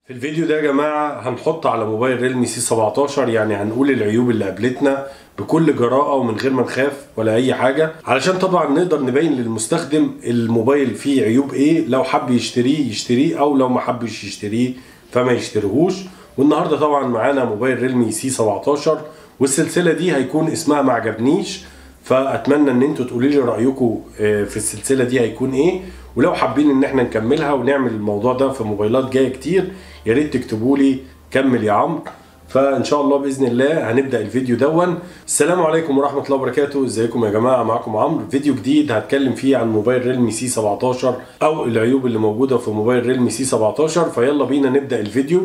في الفيديو ده يا جماعة هنحط على موبايل ريلمي سي 17 يعني هنقول العيوب اللي قابلتنا بكل جراءة ومن غير ما نخاف ولا أي حاجة علشان طبعا نقدر نبين للمستخدم الموبايل فيه عيوب إيه لو حب يشتريه يشتريه أو لو ما حبش يشتريه فما يشتريهوش والنهاردة طبعا معانا موبايل ريلمي سي 17 والسلسلة دي هيكون اسمها ما عجبنيش فاتمنى ان انتوا تقولوا لي رايكم في السلسله دي هيكون ايه ولو حابين ان احنا نكملها ونعمل الموضوع ده في موبايلات جايه كتير يا ريت تكتبوا لي كمل يا عمرو فان شاء الله باذن الله هنبدا الفيديو دون السلام عليكم ورحمه الله وبركاته ازيكم يا جماعه معاكم عمرو فيديو جديد هتكلم فيه عن موبايل ريلمي سي 17 او العيوب اللي موجوده في موبايل ريلمي سي 17 فيلا بينا نبدا الفيديو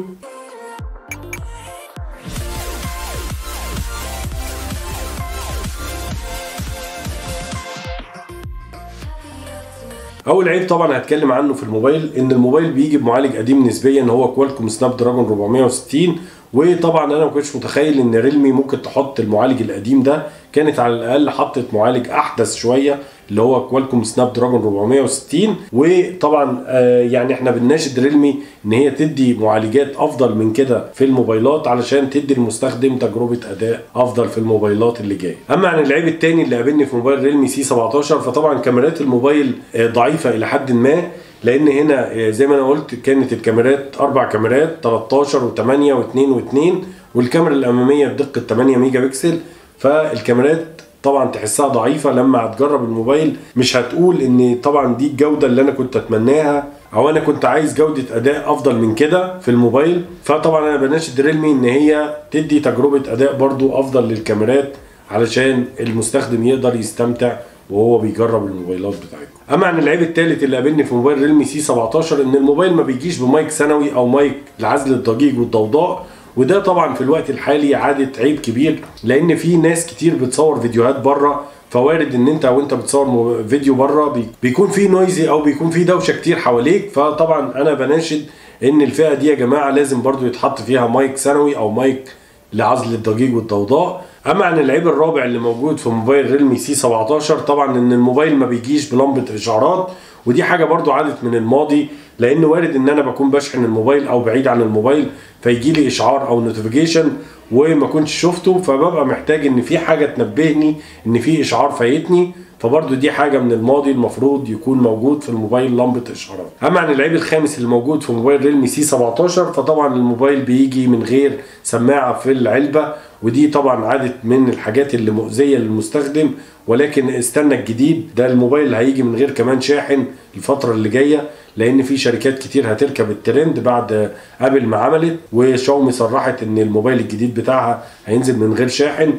اول عيب طبعا هتكلم عنه في الموبايل ان الموبايل بيجي بمعالج قديم نسبيا هو كوالكوم سناب دراجون 460 وطبعا انا ما كنتش متخيل ان ريلمي ممكن تحط المعالج القديم ده كانت على الاقل حطت معالج احدث شويه اللي هو كوالكوم سناب دراجون 460 وطبعا آه يعني احنا بنناشد ريلمي ان هي تدي معالجات افضل من كده في الموبايلات علشان تدي المستخدم تجربه اداء افضل في الموبايلات اللي جايه اما عن العيب الثاني اللي قابلني في موبايل ريلمي سي 17 فطبعا كاميرات الموبايل آه ضعيفه الى حد ما لان هنا زي ما انا قلت كانت الكاميرات اربع كاميرات 13 و8 و2 و2 والكاميرا الاماميه بدقه 8 ميجا بكسل فالكاميرات طبعا تحسها ضعيفه لما هتجرب الموبايل مش هتقول ان طبعا دي الجوده اللي انا كنت اتمناها او انا كنت عايز جوده اداء افضل من كده في الموبايل فطبعا انا بناشد ريلمي ان هي تدي تجربه اداء برضو افضل للكاميرات علشان المستخدم يقدر يستمتع وهو بيجرب الموبايلات بتاعتكم اما عن العيب الثالث اللي قابلني في موبايل ريلمي سي 17 ان الموبايل ما بيجيش بمايك ثانوي او مايك لعزل الضجيج والضوضاء وده طبعا في الوقت الحالي عادت عيب كبير لان في ناس كتير بتصور فيديوهات بره فوارد ان انت وانت بتصور فيديو بره بيكون في نويزي او بيكون في دوشه كتير حواليك فطبعا انا بناشد ان الفئه دي يا جماعه لازم برضو يتحط فيها مايك ثانوي او مايك لعزل الضجيج والضوضاء اما عن العيب الرابع اللي موجود في موبايل ريلمي سي 17 طبعا ان الموبايل ما بيجيش بلمبه اشعارات ودي حاجه برضو عادت من الماضي لان وارد ان انا بكون بشحن الموبايل او بعيد عن الموبايل فيجي لي اشعار او نوتيفيكيشن وما كنتش شفته فببقى محتاج ان في حاجه تنبهني ان في اشعار فايتني فبرضه دي حاجه من الماضي المفروض يكون موجود في الموبايل لمبه اشعارات اما عن العيب الخامس اللي موجود في موبايل ريلمي سي 17 فطبعا الموبايل بيجي من غير سماعه في العلبه ودي طبعا عادت من الحاجات اللي مؤذيه للمستخدم ولكن استنى الجديد ده الموبايل هيجي من غير كمان شاحن الفتره اللي جايه لان في شركات كتير هتركب الترند بعد ابل ما عملت وشاومي صرحت ان الموبايل الجديد بتاعها هينزل من غير شاحن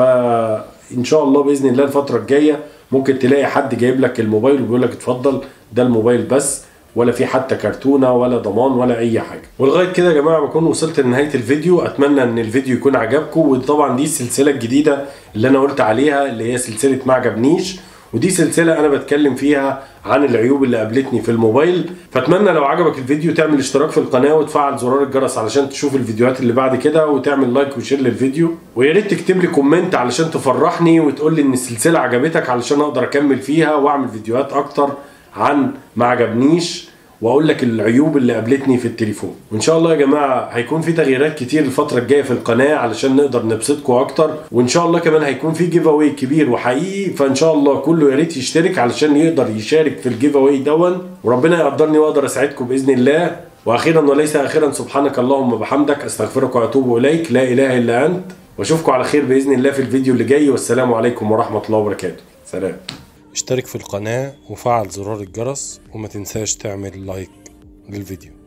فان شاء الله باذن الله الفتره الجايه ممكن تلاقي حد جايب لك الموبايل وبيقول لك اتفضل ده الموبايل بس ولا في حتى كرتونه ولا ضمان ولا اي حاجه ولغايه كده يا جماعه بكون وصلت لنهايه الفيديو اتمنى ان الفيديو يكون عجبكم وطبعا دي السلسله الجديده اللي انا قلت عليها اللي هي سلسله ما عجبنيش ودي سلسله انا بتكلم فيها عن العيوب اللي قابلتني في الموبايل فاتمنى لو عجبك الفيديو تعمل اشتراك في القناه وتفعل زرار الجرس علشان تشوف الفيديوهات اللي بعد كده وتعمل لايك وشير للفيديو ويا ريت تكتب لي كومنت علشان تفرحني وتقول لي ان السلسله عجبتك علشان اقدر اكمل فيها واعمل فيديوهات اكتر عن ما عجبنيش واقول لك العيوب اللي قابلتني في التليفون وان شاء الله يا جماعه هيكون في تغييرات كتير الفتره الجايه في القناه علشان نقدر نبسطكم اكتر وان شاء الله كمان هيكون في جيف اواي كبير وحقيقي فان شاء الله كله يا ريت يشترك علشان يقدر يشارك في الجيف اواي دون وربنا يقدرني واقدر اساعدكم باذن الله واخيرا وليس اخيرا سبحانك اللهم وبحمدك استغفرك واتوب اليك لا اله الا انت واشوفكم على خير باذن الله في الفيديو اللي جاي والسلام عليكم ورحمه الله وبركاته سلام اشترك في القناه وفعل زرار الجرس وما تنساش تعمل لايك للفيديو